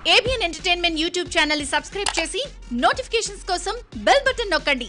ABN entertainment YouTube channel ని subscribe చేసి notifications కోసం బెల్ బటన్ నొక్కండి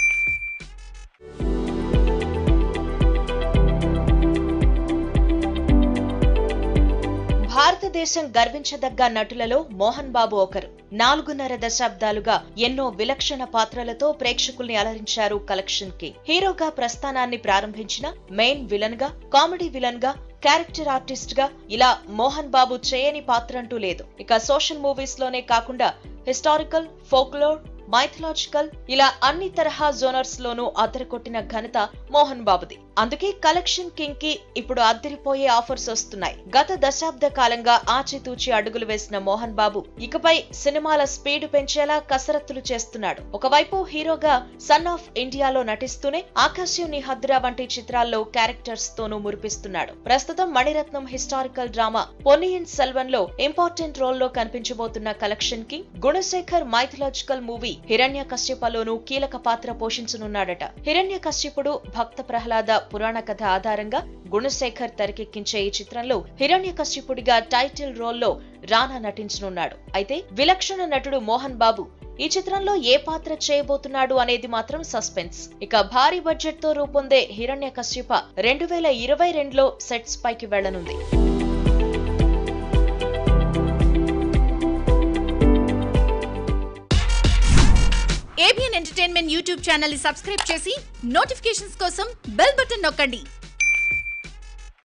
భారతదేశం గర్వించదగ్గ నటులలో మోహన్ బాబు ఒకరు నాలుగున్నర దశాబ్దాలుగా ఎన్నో విలక్షణ పాత్రలతో ప్రేక్షకుల్ని అలరించారు కలెక్షన్ కి హీరోగా ప్రస్థానాన్ని ప్రారంభించిన మెయిన్ విలన్ గా కామెడీ విలన్ గా క్యారెక్టర్ ఆర్టిస్ట్ గా ఇలా మోహన్ బాబు చేయని పాత్ర అంటూ లేదు ఇక సోషల్ మూవీస్ లోనే కాకుండా హిస్టారికల్ ఫోక్లోర్ మైథలాజికల్ ఇలా అన్ని తరహా జోనర్స్ లోనూ అద్దరకొట్టిన ఘనత మోహన్ బాబుది అందుకే కలెక్షన్ కింగ్ కి ఇప్పుడు అద్దరిపోయే ఆఫర్స్ వస్తున్నాయి గత దశాబ్ద కాలంగా ఆచితూచి అడుగులు వేసిన మోహన్ బాబు ఇకపై సినిమాల స్పీడ్ పెంచేలా కసరత్తులు చేస్తున్నాడు ఒకవైపు హీరోగా సన్ ఆఫ్ ఇండియాలో నటిస్తూనే ఆకాశం నీ హద్రా వంటి చిత్రాల్లో క్యారెక్టర్స్ తోనూ మురిపిస్తున్నాడు ప్రస్తుతం మణిరత్నం హిస్టారికల్ డ్రామా పొన్నియిన్ సెల్వన్ లో ఇంపార్టెంట్ రోల్ లో కనిపించబోతున్న collection king Gunasekhar mythological movie హిరణ్య కశ్యపలోనూ కీలక పాత్ర పోషించనున్నాడట హిరణ్య కశ్యపుడు భక్త ప్రహ్లాద పురాణ కథ ఆధారంగా గుణశేఖర్ తెరకెక్కించే ఈ చిత్రంలో హిరణ్య కశ్యపుడిగా టైటిల్ రోల్లో రానా నటించనున్నాడు అయితే విలక్షణ నటుడు మోహన్ బాబు ఈ చిత్రంలో ఏ పాత్ర చేయబోతున్నాడు అనేది మాత్రం సస్పెన్స్ ఇక భారీ బడ్జెట్ తో రూపొందే హిరణ్య కశ్యప రెండు వేల ఇరవై రెండులో సెట్స్ పైకి వెళ్లనుంది ఏబిఎన్ ఎంటర్టైన్మెంట్ యూట్యూబ్ ఛానల్ ని సబ్స్క్రైబ్ చేసి నోటిఫికేషన్స్ కోసం బెల్ బటన్ నొక్కండి